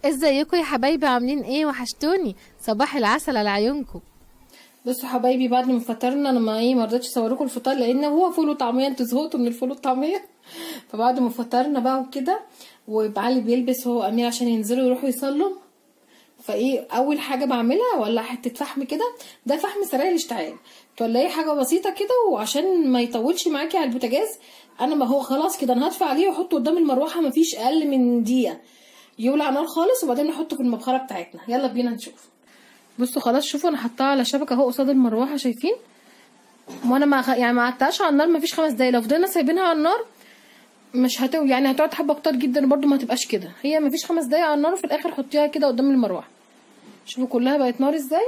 ازيكم يا حبايبي عاملين ايه وحشتوني صباح العسل على عيونكم بصوا حبايبي بعد ما فطرنا انا ما ايه ما رضيتش اصور لكم الفطار لان هو فول وطعميه انتوا زهقتوا من الفول والطعميه فبعد ما فطرنا بقى وكده وعلي بيلبس هو امير عشان ينزلوا يروحوا يصلوا فايه اول حاجه بعملها ولا حته فحم كده ده فحم سريع الاشتعال تولعي حاجه بسيطه كده وعشان ما يطولش معاكي على البوتاجاز انا ما هو خلاص كده انا هدفع عليه واحطه قدام المروحه مفيش اقل من دقيقه يولع نار خالص وبعدين نحطه في المبخره بتاعتنا يلا بينا نشوف بصوا خلاص شوفوا انا حطاها على شبكه اهو قصاد المروحه شايفين وانا ما خ... يعني ما قعدتهاش على النار مفيش خمس دقايق لو فضلنا سايبينها على النار مش هتو يعني هتقعد حبه كتير جدا برده ما هتبقاش كده هي مفيش خمس دقايق على النار وفي الاخر حطيها كده قدام المروحه شوفوا كلها بقت نار ازاي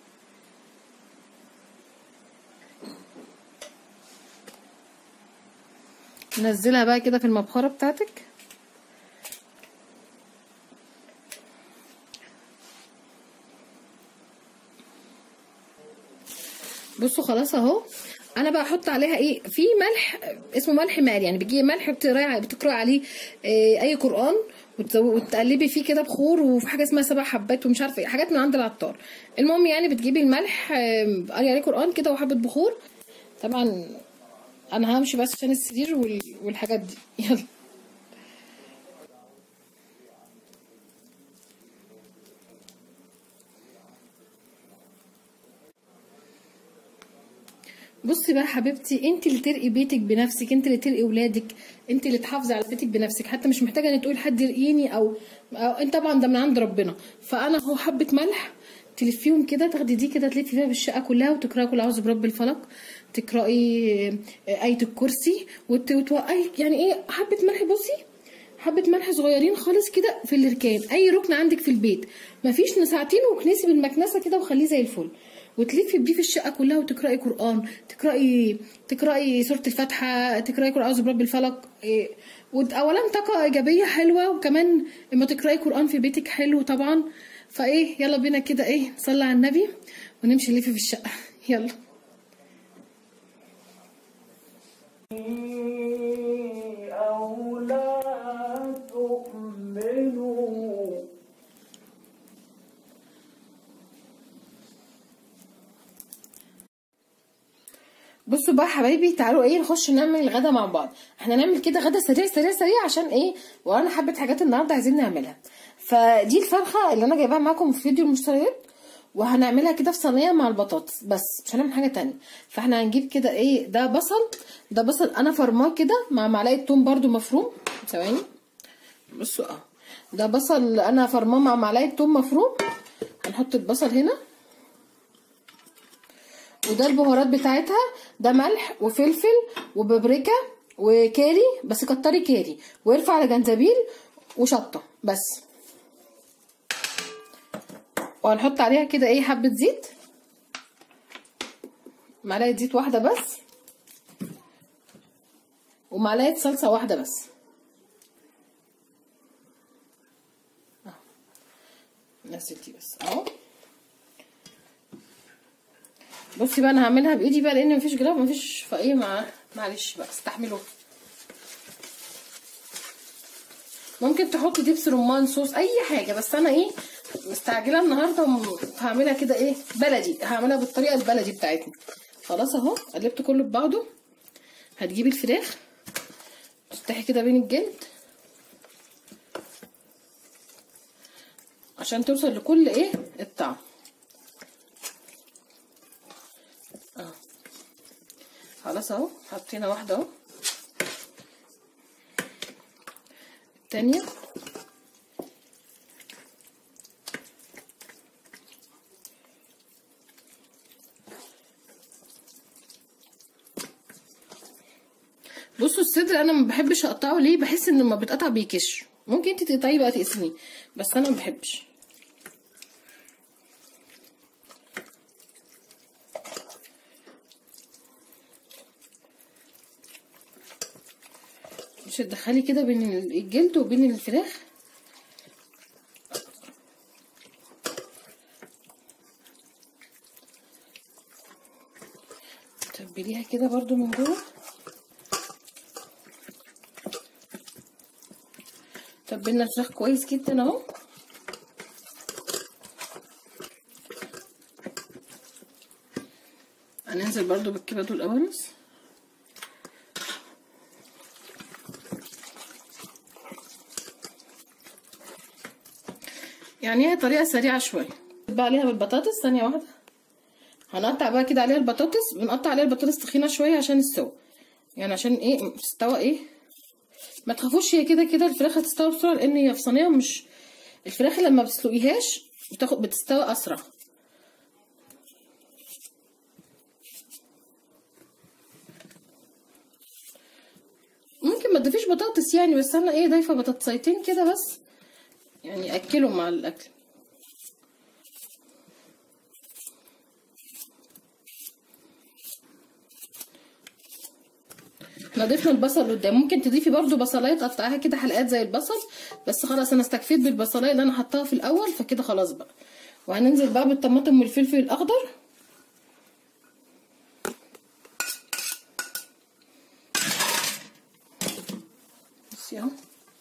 نزلها بقى كده في المبخره بتاعتك بصوا خلاص اهو انا بقى احط عليها ايه في ملح اسمه ملح مال يعني بتجيبي ملح بتقراي بتقراي عليه إيه اي قران وتقلبي فيه كده بخور وفي حاجه اسمها سبع حبات ومش عارفه ايه حاجات من عند العطار المهم يعني بتجيبي الملح قري عليه قران كده وحبه بخور طبعا انا همشي بس عشان السرير والحاجات دي يلا بصي بقى حبيبتي انت اللي ترقي بيتك بنفسك انت اللي ترقي ولادك انت اللي تحافظي على بيتك بنفسك حتى مش محتاجه ان تقول حد يرقيني او, أو انت طبعا ده من عند ربنا فانا اهو حبه ملح تلفيهم كده تاخدي دي كده تلفي فيها بالشقه كلها وتقراي كل اعوذ برب الفلق تقراي ايه الكرسي وتوقعي يعني ايه حبه ملح بصي حبه ملح صغيرين خالص كده في الركان اي ركن عندك في البيت مفيش ساعتين وكنسي بالمكنسه كده وخليه زي الفل وتلفي بيه في الشقه كلها وتقراي قران تقراي تقراي سوره الفاتحه تقراي قران اعوذ برب الفلق إيه اولا طاقه ايجابيه حلوه وكمان لما تقراي قران في بيتك حلو طبعا فايه يلا بينا كده ايه نصلي على النبي ونمشي نلف في الشقه يلا أو لا تؤمنوا بصوا بقى حبايبي تعالوا ايه نخش نعمل الغدا مع بعض احنا نعمل كده غدا سريع سريع سريع عشان ايه ورانا حبه حاجات النهارده عايزين نعملها فدي الفرخه اللي انا جايباها معاكم في فيديو المشتريات وهنعملها كده في صينيه مع البطاطس بس مش هنعمل حاجه تانية فاحنا هنجيب كده ايه ده بصل ده بصل انا فرماه كده مع معلقه توم برده مفروم ثواني بصوا اه ده بصل انا فرماه مع معلقه توم مفروم هنحط البصل هنا وده البهارات بتاعتها ده ملح وفلفل وبابريكا وكاري بس كتري كاري ويرفع على جنزبيل وشطه بس وهنحط عليها كده ايه حبه زيت معلقه زيت واحده بس ومعلقه صلصه واحده بس نزل دي بس اهو بصي بقى انا هعملها بايدي بقى لان مفيش جراب مفيش فايه مع معلش بقى استحملوا ممكن تحطي دبس رمان صوص اي حاجه بس انا ايه مستعجله النهارده هعملها كده ايه بلدي هعملها بالطريقه البلدي بتاعتنا خلاص اهو قلبت كله ببعضه هتجيبي الفراخ تفتحي كده بين الجلد عشان توصل لكل ايه الطعم اه خلاص اهو حطينا واحده اهو التانية بصوا الصدر انا ما بحبش اقطعه ليه بحس ان لما بيتقطع بيكش ممكن انت تقطعيه بقى تقسميه بس انا ما بحبش مش تدخلي كده بين الجلد وبين الفراخ تبليها كده برضو من جوه تبلنا الفراخ كويس جدا اهو هننزل برضو بالكبد والقوانص يعني هي طريقة سريعة شوية بقى عليها بالبطاطس ثانية واحدة هنقطع بقى كده عليها البطاطس بنقطع عليها البطاطس تخينة شوية عشان السوا يعني عشان ايه تستوى ايه ما تخافوش هي كده كده الفراخ هتستوي بسرعة لان هي في صينية مش الفراخ لما بتسلقيهاش بتاخد بتستوي اسرع ممكن ما تضيفيش بطاطس يعني بس انا ايه ضايفه بطاطسيتين كده بس يعني اكلهم مع الاكل احنا ضفنا البصل قدام ممكن تضيفي برضو بصلايه تقطعيها كده حلقات زي البصل بس خلاص انا استكفيت بالبصلايه اللي انا حطاها في الاول فكده خلاص بقى وهننزل بقى بالطماطم والفلفل الاخضر بصي اهو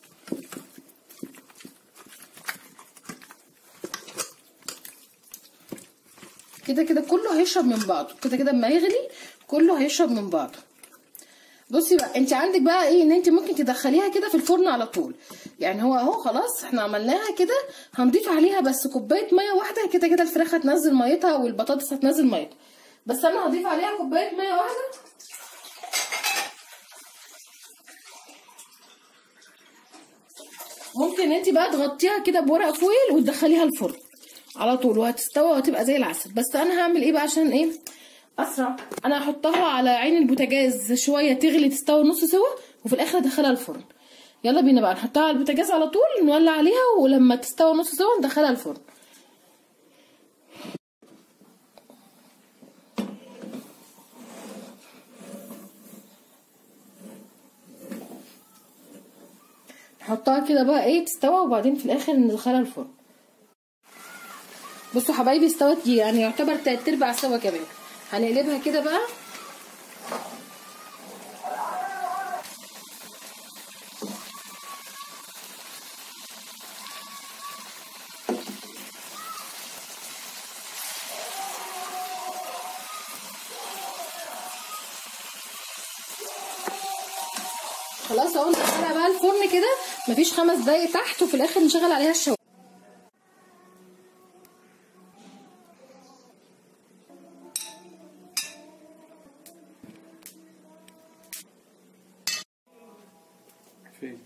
كده كده كله هيشرب من بعضه كده كده اما يغلي كله هيشرب من بعضه بصي بقى انت عندك بقى ايه ان انت ممكن تدخليها كده في الفرن على طول يعني هو اهو خلاص احنا عملناها كده هنضيف عليها بس كوبايه ميه واحده كده كده الفراخ هتنزل ميتها والبطاطس هتنزل ميتها بس انا هضيف عليها كوبايه ميه واحده ممكن انت بقى تغطيها كده بورق فويل وتدخليها الفرن على طول وهتستوى وهتبقى زي العسل بس انا هعمل ايه بقى عشان ايه اسرع انا هحطها على عين البوتاجاز شويه تغلي تستوي نص سوا وفي الاخر ادخلها الفرن يلا بينا بقى نحطها على البوتاجاز على طول نولع عليها ولما تستوي نص سوا ندخلها الفرن نحطها كده بقى ايه تستوى وبعدين في الاخر ندخلها الفرن بصوا حبايبي استوت دي يعني يعتبر تلات ارباع سوا كمان هنقلبها كده بقى خلاص اهو ندخلها بقى الفرن كده مفيش خمس دقايق تحت وفي الاخر نشغل عليها الشوايه فين؟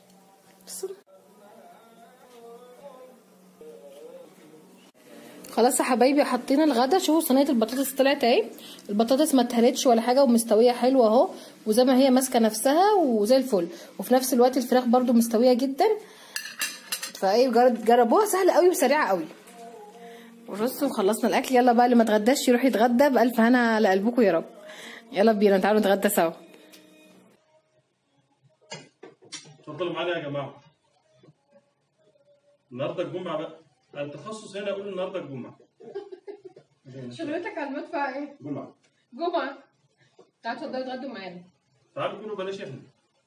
خلاص يا حبايبي حطينا الغدا شوفوا صينيه البطاطس طلعت اهي البطاطس ما اتهرتش ولا حاجه ومستويه حلوه اهو وزي ما هي ماسكه نفسها وزي الفل وفي نفس الوقت الفراخ برضو مستويه جدا فايه جر- جربوها سهله قوي وسريعه قوي بصوا خلصنا الاكل يلا بقى اللي ما اتغداش يروح يتغدى بالف هنا على قلبكم يا رب يلا بينا تعالوا نتغدى سوا اتفضلوا معانا يا جماعه النهارده الجمعه بقى التخصص هنا اقول النهارده الجمعه شغلتك على المدفع ايه جمعه جمعه تعالوا تفضلوا تغدوا معانا تعالوا كلوا بلاش احنا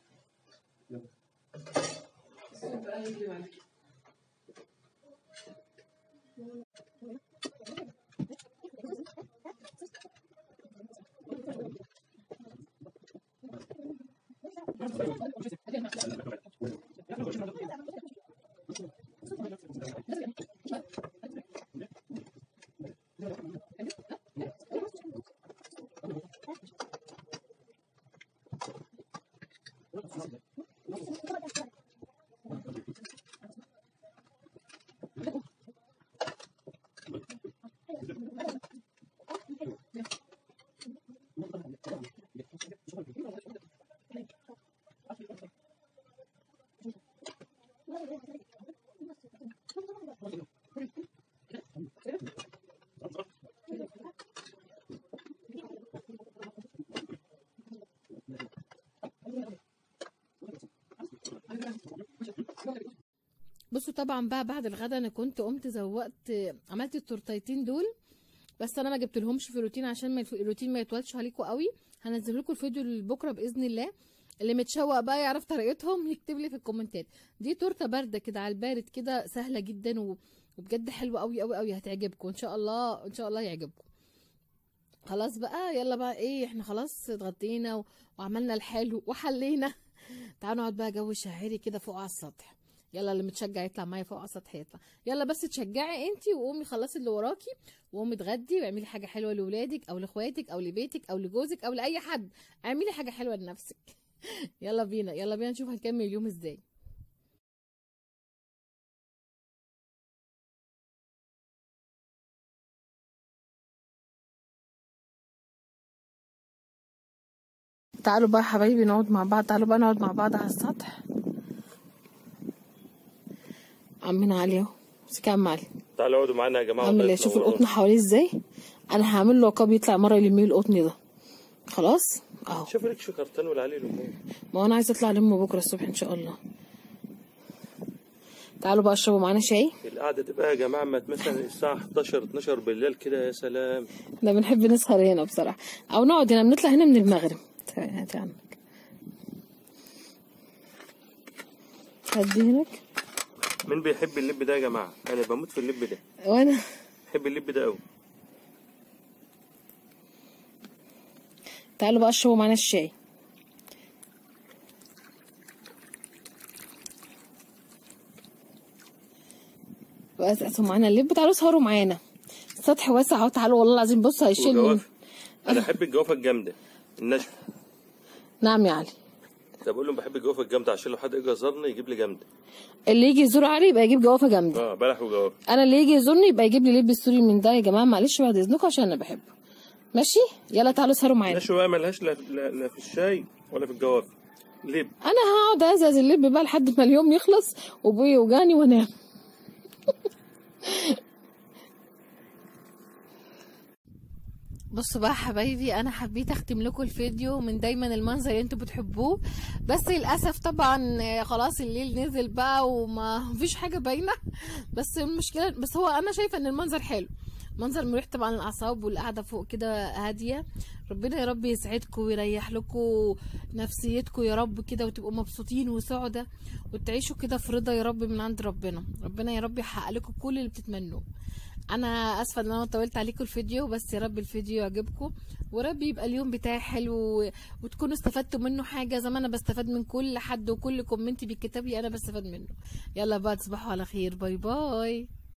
بصوا طبعا بقى بعد الغدا انا كنت قمت زوقت عملت التورتيتين دول بس انا ما جبت لهمش في روتين عشان ما الف- الروتين ما يطولش عليكم قوي هنزل لكم الفيديو بكره باذن الله اللي متشوق بقى يعرف طريقتهم يكتب لي في الكومنتات دي تورته بارده كده على البارد كده سهله جدا و... وبجد حلوه قوي قوي قوي هتعجبكم ان شاء الله ان شاء الله يعجبكم خلاص بقى يلا بقى ايه احنا خلاص اتغدينا و- وعملنا الحلو وحلينا تعالوا نقعد بقى جو شاعري كده فوق على السطح يلا اللي متشجع يطلع معايا فوق على السطح يطلع يلا بس تشجعي انتي وقومي خلصي اللي وراكي وقومي اتغدي واعملي حاجه حلوه لاولادك او لاخواتك او لبيتك او لجوزك او لاي حد اعملي حاجه حلوه لنفسك يلا بينا يلا بينا نشوف هنكمل اليوم ازاي تعالوا بقى يا حبايبي نقعد مع بعض تعالوا بقى نقعد مع بعض على السطح عمنا علي اهو مسك يا عم علي تعالوا اقعدوا معانا يا جماعه عامل ايه شوف القطن حواليه ازاي انا هعمل له عقاب يطلع مره يلم لي القطن ده خلاص اهو شوف لك شكرتين ولا عليه لهم ما هو انا عايزه اطلع الم بكره الصبح ان شاء الله تعالوا بقى اشربوا معانا شاي القعده تبقى يا جماعه ما مثلا الساعه 11 12 بالليل كده يا سلام احنا بنحب نسهر هنا بصراحه او نقعد هنا بنطلع هنا من المغرب تعالي هاتي عنك هدي هناك مين بيحب اللب ده يا جماعه انا بموت في اللب ده وانا بحب اللب ده قوي تعالوا بقى اشربوا معانا الشاي بقى اسقسوا معانا اللب تعالوا سهروا معانا السطح واسع اهو تعالوا والله العظيم بص هيشيل والجوافه انا احب الجوافه الجامده الناشفه نعم يا علي طب اقول لهم بحب الجوافه الجامده عشان لو حد اجى زارني يجيب لي جامده اللي يجي يزور علي يبقى يجيب جوافه جامده اه بلح وجوافه انا اللي يجي يزورني يبقى يجيب لي لب السوري من ده يا جماعه معلش بعد اذنكم عشان انا بحبه ماشي يلا تعالوا سهروا معانا نشوى بقى ملهاش لا, لا, لا في الشاي ولا في الجوافه لب انا هقعد ازاز اللب بقى لحد ما اليوم يخلص وابوي يوجعني وانام بصوا بقى يا حبايبي انا حبيت اختم لكم الفيديو من دايما المنظر اللي انتوا بتحبوه بس للاسف طبعا آه، خلاص الليل نزل بقى وما فيش حاجه باينه بس المشكله بس هو انا شايفه ان المنظر حلو منظر مريح طبعا للاعصاب والقعده فوق كده هاديه ربنا يا رب يسعدكم ويريح لكم نفسيتكم يا رب كده وتبقوا مبسوطين وسعدة وتعيشوا كده في رضا يا رب من عند ربنا ربنا يا رب يحقق لكم كل اللي بتتمنوه انا اسفه ان انا طولت عليكم الفيديو بس يا رب الفيديو يعجبكم ورب يبقى اليوم بتاعي حلو و- وتكونوا استفدتوا منه حاجه زي ما انا بستفاد من كل حد وكل كومنت بيتكتب لي انا بستفاد منه يلا بقى تصبحوا على خير باي باي